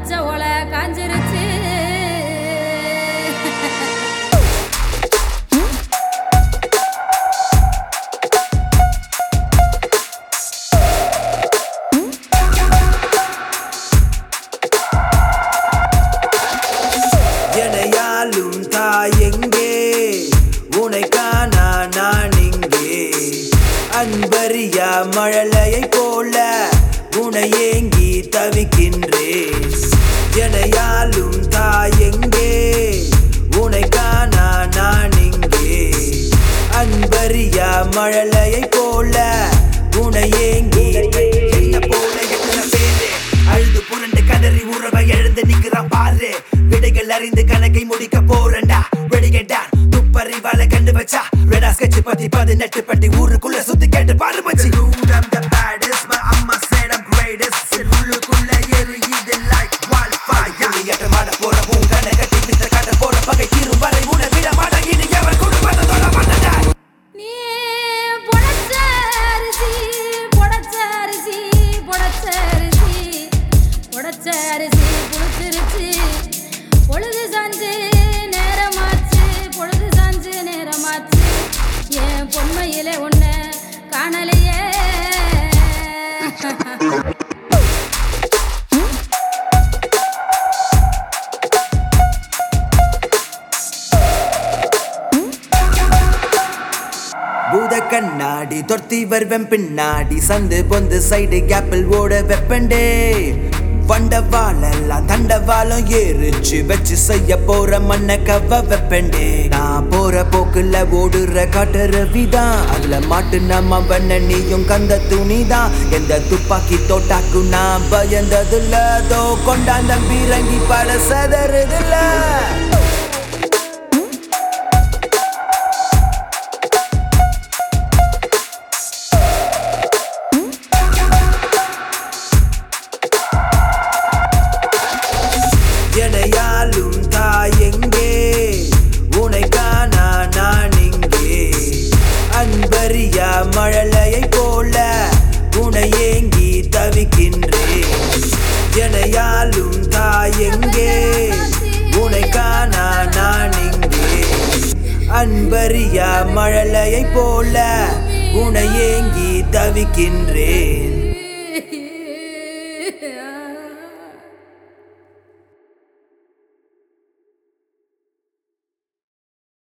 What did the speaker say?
பச்சை ஓலை காஞ்சிருச்சு எனையாலும் தாயெங்கே உனை காணா நான் இங்கே அன்பரியா மழலையை போல உனை ஏங்கி தவிக்கின்றேன் எனையாலும் தாயெங்கே உனை காணா நான் இங்கே அன்பரியா மழலையை போல உனை ஏங்கி என்ன போல எத்தனை பேரு அழுது புரண்டு கதறி உறவை எழுந்து நிக்கிறான் பாரு விடைகள் அறிந்து கணக்கை முடிக்க போறண்டா வெடிகட்டான் துப்பறிவால கண்டு வச்சா ரெடா ஸ்கெட்ச் பத்தி பதினெட்டு பட்டி ஊருக்குள்ள சுத்தி கேட்டு பாரு மச்சி I'm the baddest, but அம்மா said I'm greatest. உள்ளுக்குள்ள எரியுது like wildfire. வெளியேற்றமாட போற உன் கண்ணை கட்டி வித்த காட்ட போற பகை தீரும் வரை உன்னை விட மாட்டேன் இனி எவன் குடும்பத்தை தொட மாட்டேன் நீ பொடச்ச அரிசி பொடச்ச அரிசி பொடச்ச அரிசி பொடச்ச அரிசி புளிச்சிருச்சு பொழுது சாஞ்சு நேரமாச்சு பொழுது சாஞ்சு நேரமாச்சு என் பொன்மையிலே ஒன்று காணலையே பூத கண்ணாடி தொர்த்தி வருவன் பின்னாடி சந்து பொந்து சைடு கேப்பிள் ஓட வெப்பண்டே வண்டவாளெல்லாம் தண்டவாளம் ஏறிச்சு வச்சு செய்ய போற மண்ண கவ வெப்பண்டே நான் போற போக்குல ஓடுற காட்டுற விதான் அதுல மாட்டு நம்ம வண்ண நீயும் கந்த துணிதான் எந்த துப்பாக்கி தோட்டாக்கு நான் பயந்ததுல தோ கொண்டாந்த பீரங்கி பட சதறுதுல எனையாலும் தாயெங்கே உனை காணா நான் இங்கே அன்பரியா மழலையை போல உனை ஏங்கி தவிக்கின்றேன் எனையாலும் தாயெங்கே உனை காணா நான் இங்கே அன்பரியா மழலையை போல உனை ஏங்கி தவிக்கின்றேன்